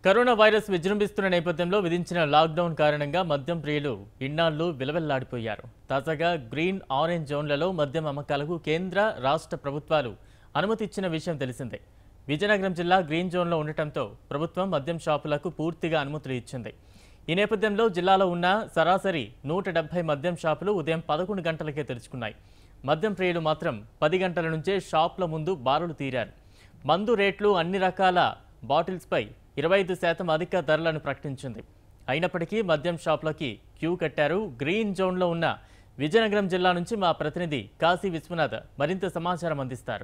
Corona virus విజృంభిస్తున్న నేపథ్యంలో విధించిన లాక్డౌన్ కారణంగా మద్యం ప్రియులు ఇన్నాళ్లు విలవెల్లాడిపోయారు తాజాగా గ్రీన్ ఆరెంజ్ జోన్లలో మద్యం అమ్మకాలకు కేంద్ర రాష్ట్ర ప్రభుత్వాలు అనుమతి ఇచ్చిన విషయం తెలిసిందే విజయనగరం జిల్లా గ్రీన్ జోన్లో ఉండటంతో ప్రభుత్వం మద్యం షాపులకు పూర్తిగా అనుమతులు ఇచ్చింది ఈ నేపథ్యంలో జిల్లాలో ఉన్న సరాసరి నూట డెబ్బై మద్యం షాపులు ఉదయం పదకొండు గంటలకే తెరుచుకున్నాయి మద్యం ప్రియులు మాత్రం పది గంటల నుంచే షాపుల ముందు బారులు తీరారు మందు రేట్లు అన్ని రకాల బాటిల్స్పై ఇరవై ఐదు శాతం అధిక ధరలను ప్రకటించింది అయినప్పటికీ మద్యం షాపులకి క్యూ కట్టారు గ్రీన్ జోన్లో ఉన్న విజయనగరం జిల్లా నుంచి మా ప్రతినిధి కాశీ విశ్వనాథ్ మరింత సమాచారం అందిస్తారు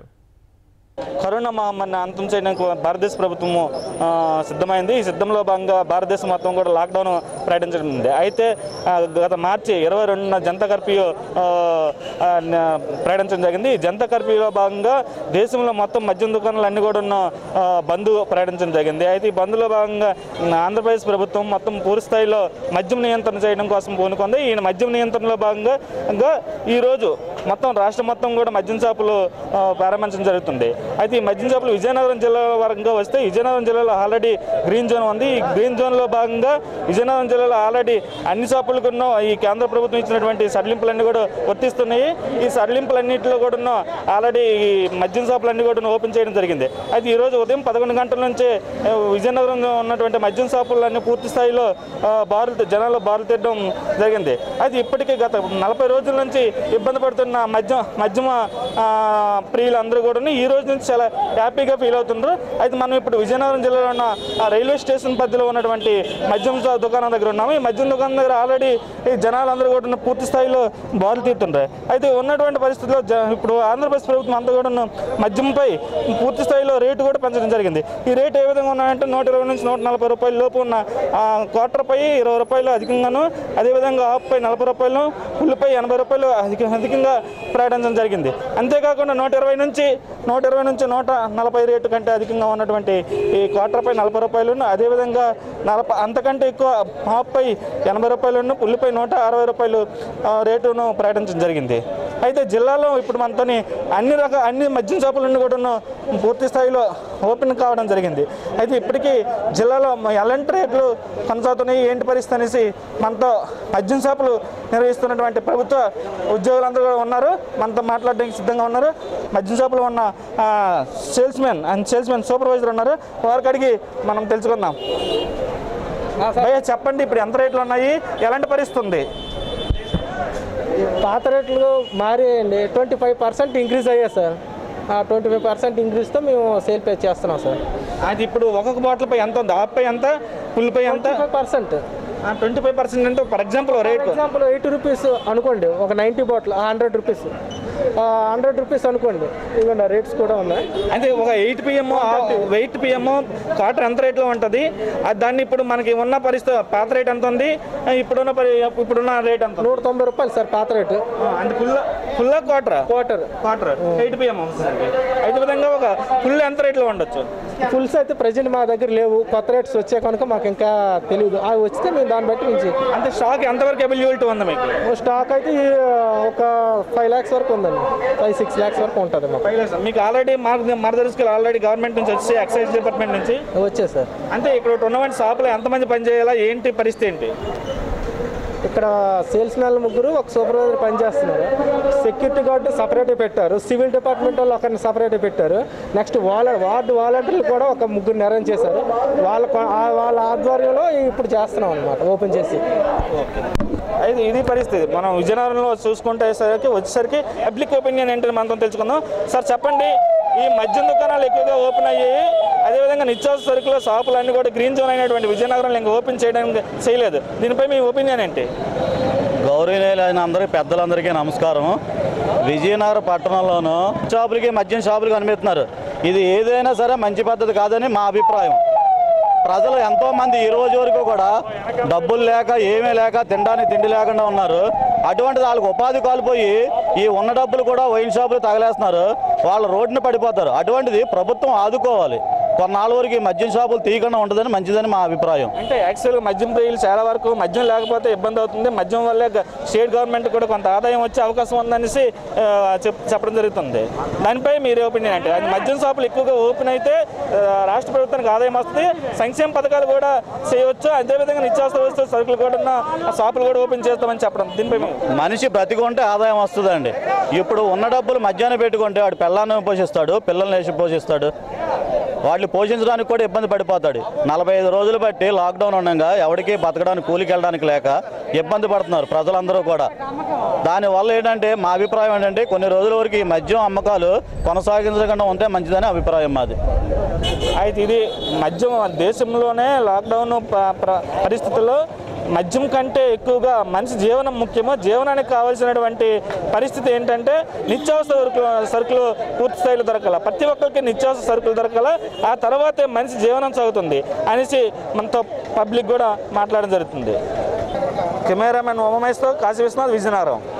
కరోనా మహమ్మారిని అంతం చేయడానికి భారతదేశ ప్రభుత్వము ఆ, సిద్ధమైంది ఈ సిద్ధంలో భాగంగా భారతదేశం మొత్తం కూడా లాక్డౌన్ ప్రకటించనుంది అయితే ఆ, గత మార్చి ఇరవై రెండున జనతా కర్ఫ్యూ ఆ, ఆ, న- ప్రకటించడం జరిగింది ఈ జనతా కర్ఫ్యూలో భాగంగా దేశంలో మొత్తం మద్యం దుకాణాలు అన్ని కూడా ఉన్న ఆ, బంద్ ప్రకటించడం జరిగింది అయితే ఈ బంద్లో భాగంగా ఆంధ్రప్రదేశ్ ప్రభుత్వం మొత్తం పూర్తి స్థాయిలో మద్యం నియంత్రణ చేయడం కోసం పూనుకుంది ఈ మద్యం నియంత్రణలో భాగంగా ఇంకా ఈరోజు మొత్తం రాష్ట్రం మొత్తం కూడా మద్యం షాపులు ఆ, ప్రారంభించడం జరుగుతుంది అయితే ఈ మద్యం షాపులు విజయనగరం జిల్లా వరంగా వస్తే విజయనగరం జిల్లాలో ఆల్రెడీ గ్రీన్ జోన్ ఉంది ఈ గ్రీన్ జోన్లో భాగంగా విజయనగరం జిల్లాలో ఆల్రెడీ అన్ని షాపులకు ఉన్న ఈ కేంద్ర ప్రభుత్వం ఇచ్చినటువంటి సడలింపులన్నీ కూడా వర్తిస్తున్నాయి ఈ సడలింపులన్నింటిలో కూడా ఉన్న ఆల్రెడీ ఈ మద్యం షాపులన్నీ కూడా ఓపెన్ చేయడం జరిగింది అయితే ఈరోజు ఉదయం పదకొండు గంటల నుంచే ఆ, విజయనగరంలో ఉన్నటువంటి మద్యం షాపులన్నీ పూర్తి స్థాయిలో ఆ, బారులు జనాలు బారులు తీయడం జరిగింది అయితే ఇప్పటికే గత నలభై రోజుల నుంచి ఇబ్బంది పడుతున్న మద్యం మద్యమ ఆ, ప్రియులందరూ కూడా ఈ రోజు నుంచి చాలా హ్యాపీగా ఫీల్ అవుతున్నారు అయితే మనం ఇప్పుడు విజయనగరం జిల్లాలో ఉన్న ఆ రైల్వే స్టేషన్ పరిధిలో ఉన్నటువంటి మద్యం షా- దుకాణం దగ్గర ఉన్నాము ఈ మద్యం దుకాణం దగ్గర ఆల్రెడీ ఈ జనాలందరూ కూడా పూర్తి స్థాయిలో బారులు తీరుతుంటారు అయితే ఉన్నటువంటి పరిస్థితుల్లో జ- ఇప్పుడు ఆంధ్రప్రదేశ్ ప్రభుత్వం అంతా కూడా మద్యంపై పూర్తి స్థాయిలో రేటు కూడా పెంచడం జరిగింది ఈ రేటు ఏ విధంగా ఉన్నాయంటే నూట ఇరవై నుంచి నూట నలభై రూపాయల లోపు ఉన్న ఆ, క్వార్టర్పై ఇరవై రూపాయలు అధికంగాను అదేవిధంగా హాఫ్పై నలభై రూపాయలు పుల్లిపై ఎనభై రూపాయలు అధిక అధికంగా ప్రకటించడం జరిగింది అంతేకాకుండా నూట ఇరవై నుంచి నూట ఇరవై నుంచి నూట నలభై రేటు కంటే అధికంగా ఉన్నటువంటి ఈ క్వార్టర్పై నలభై రూపాయలు అదేవిధంగా నలభై అంతకంటే ఎక్కువ హాఫ్పై ఎనభై రూపాయలు పుల్లిపై నూట అరవై రూపాయలు ఆ, రేటును ప్రకటించడం జరిగింది అయితే జిల్లాలో ఇప్పుడు మనతోని అన్ని రకాల అన్ని మద్యం షాపులన్నీ కూడా పూర్తి స్థాయిలో ఓపెన్ కావడం జరిగింది అయితే ఇప్పటికీ జిల్లాలో ఎలాంటి రేట్లు కొనసాగుతున్నాయి ఏంటి పరిస్థితి అనేసి మనతో మద్యం షాపులు నిర్వహిస్తున్నటువంటి ప్రభుత్వ ఉద్యోగులందరూ కూడా ఉన్నారు మనతో మాట్లాడడానికి సిద్ధంగా ఉన్నారు మద్యం షాపులో ఉన్న salesman and salesman supervisor ఉన్నారు వారికి అడిగి మనం తెలుసుకుందాం భయ్యా చెప్పండి ఇప్పుడు ఎంత రేట్లు ఉన్నాయి ఎలాంటి పరిస్థితి ఉంది పాత రేట్లు మారాయండి ట్వంటీ ఫైవ్ పర్సెంట్ ఇంక్రీజ్ అయ్యాయి సార్ ఆ ట్వంటీ ఫైవ్ పర్సెంట్ ఇంక్రీజ్తో మేము సేల్ పే చేస్తున్నాం సార్ అది ఇప్పుడు ఒక్కొక్క బాటిల్ పై ఎంత ఉంది హాఫ్ పై ఎంత ఫుల్ పై ఎంత five percent twenty five percent అంటే for example rate example eighty rupees అనుకోండి ఒక ninety bottle hundred rupees hundred rupees అనుకోండి ఇవ్వండి రేట్స్ కూడా ఉన్నాయి అంటే ఒక eight PM eight PM quarter ఎంత రేట్లో ఉంటుంది అది దాన్ని ఇప్పుడు మనకి ఉన్న పరిస్థితి పాత రేట్ ఎంత ఉంది ఇప్పుడున్న పరి ఇప్పుడున్న రేట్ ఎంత ఉంది? నూట తొంభై రూపాయలు సార్ పాత రేటు ఆ, అంటే full full quarter quarter quarter eight PM అయితే విధంగా ఒక ఫుల్ ఎంత రేట్లో ఉండొచ్చు ఫుల్స్ అయితే ప్రజెంట్ మా దగ్గర లేవు కొత్త రేట్స్ వచ్చే కనుక మాకు ఇంకా తెలియదు అవి వస్తే మేము దాన్ని బట్టి నుంచి అంటే స్టాక్ ఎంతవరకు అవైలబిలిటీ ఉంది మీకు స్టాక్ అయితే ఈ, ఒక ఫైవ్ ల్యాక్స్ వరకు ఉందండి ఫైవ్ సిక్స్ ల్యాక్స్ వరకు ఉంటుంది మాకు ఫైవ్ లాక్స్ మీకు ఆల్రెడీ మాకు మరదర్స్కి ఆల్రెడీ గవర్నమెంట్ నుంచి వచ్చి ఎక్సైజ్ డిపార్ట్మెంట్ నుంచి వచ్చే సార్ అంటే ఇక్కడ ఉన్నటువంటి షాపులో ఎంతమంది పని చేయాలా ఏంటి పరిస్థితి ఏంటి ఇక్కడ సేల్స్ మ్యాన్ ముగ్గురు ఒక సూపర్వైజర్ పనిచేస్తున్నారు సెక్యూరిటీ గార్డు సపరేట్ పెట్టారు సివిల్ డిపార్ట్మెంట్ వాళ్ళు ఒకరిని సపరేట్ పెట్టారు నెక్స్ట్ వాల వార్డు వాలంటీర్లు కూడా ఒక ముగ్గురు అరేంజ్ చేశారు వాళ్ళ కొ- ఆ- వాళ్ళ ఆధ్వర్యంలో ఇప్పుడు చేస్తున్నాం అనమాట ఓపెన్ చేసి అయితే ఇది పరిస్థితి మనం విజయనగరంలో చూసుకుంటే సరికి వచ్చేసరికి పబ్లిక్ ఒపీనియన్ ఏంటని మనతో తెలుసుకుందాం సార్ చెప్పండి ఈ మద్యం దుకాణాలు ఎక్కువగా ఓపెన్ అయ్యాయి అదేవిధంగా నిత్యావసర సరుకుల షాపులు అన్ని కూడా గ్రీన్ జోన్ అయినటువంటి విజయనగరంలో ఇంకా ఓపెన్ చేయడానికి చేయలేదు దీనిపై మీ ఒపీనియన్ ఏంటి గౌరవనీయులైన అందరికీ పెద్దలందరికీ నమస్కారం విజయనగరం పట్టణంలోనూ షాపులకి మద్యం షాపులకి అనిపిస్తున్నారు ఇది ఏదైనా సరే మంచి పద్ధతి కాదని మా అభిప్రాయం ప్రజలు ఎంతో మంది ఈ రోజు వరకు కూడా డబ్బులు లేక ఏమీ లేక తినడానికి తిండి లేకుండా ఉన్నారు అటువంటిది వాళ్ళకి ఉపాధి కోల్పోయి ఈ ఉన్న డబ్బులు కూడా వైన్ షాపులు తగలేస్తున్నారు వాళ్ళు రోడ్డున పడిపోతారు అటువంటిది ప్రభుత్వం ఆదుకోవాలి కొన్నాళ్ళ వరకు ఈ మద్యం షాపులు తీయకుండా ఉంటుందని మంచిదని మా అభిప్రాయం అంటే యాక్చువల్గా మద్యం ప్రియులు చాలా వరకు మద్యం లేకపోతే ఇబ్బంది అవుతుంది మద్యం వల్లే గ- స్టేట్ గవర్నమెంట్ కూడా కొంత ఆదాయం వచ్చే అవకాశం ఉందనేసి ఆ, చెప్ చెప్పడం జరుగుతుంది దానిపై మీరు ఒపీనియన్ అంటే అది మద్యం షాపులు ఎక్కువగా ఓపెన్ అయితే ఆ, రాష్ట్ర ప్రభుత్వానికి ఆదాయం వస్తుంది సంక్షేమ పథకాలు కూడా చేయవచ్చు అదేవిధంగా నిత్యావసర వస్తువులు సరుకులు కూడా ఉన్న ఆ షాపులు కూడా ఓపెన్ చేస్తామని చెప్పడం దీనిపై మీ- మనిషి బ్రతికుంటే ఆదాయం వస్తుందండి ఇప్పుడు ఉన్న డబ్బులు మధ్యాహ్నం పెట్టుకుంటే వాడు పిల్లల్ని పోషిస్తాడు పిల్లల్ని వేసి పోషిస్తాడు వాళ్ళు పోషించడానికి కూడా ఇబ్బంది పడిపోతాడు నలభై ఐదు రోజులు బట్టి లాక్డౌన్ ఉండగా ఎవరికి బతకడానికి కూలికి వెళ్ళడానికి లేక ఇబ్బంది పడుతున్నారు ప్రజలందరూ కూడా దానివల్ల ఏంటంటే మా అభిప్రాయం ఏంటంటే కొన్ని రోజుల వరకు ఈ మద్యం అమ్మకాలు కొనసాగించకుండా ఉంటే మంచిదని అభిప్రాయం మాది అయితే ఇది మద్యం దేశంలోనే లాక్డౌన్ ప- ప్ర- పరిస్థితుల్లో మద్యం కంటే ఎక్కువగా మనిషి జీవనం ముఖ్యమో జీవనానికి కావాల్సినటువంటి పరిస్థితి ఏంటంటే నిత్యావసర సరుకులు సరుకులు పూర్తి స్థాయిలో దొరకాల ప్రతి ఒక్కరికి నిత్యావసర సరుకులు దొరకాల ఆ తర్వాతే మనిషి జీవనం సాగుతుంది అనేసి మనతో పబ్లిక్ కూడా మాట్లాడడం జరుగుతుంది కెమెరామెన్ ఉమమేశ్తో కాశీ విశ్వనాథ్ విజయనగరం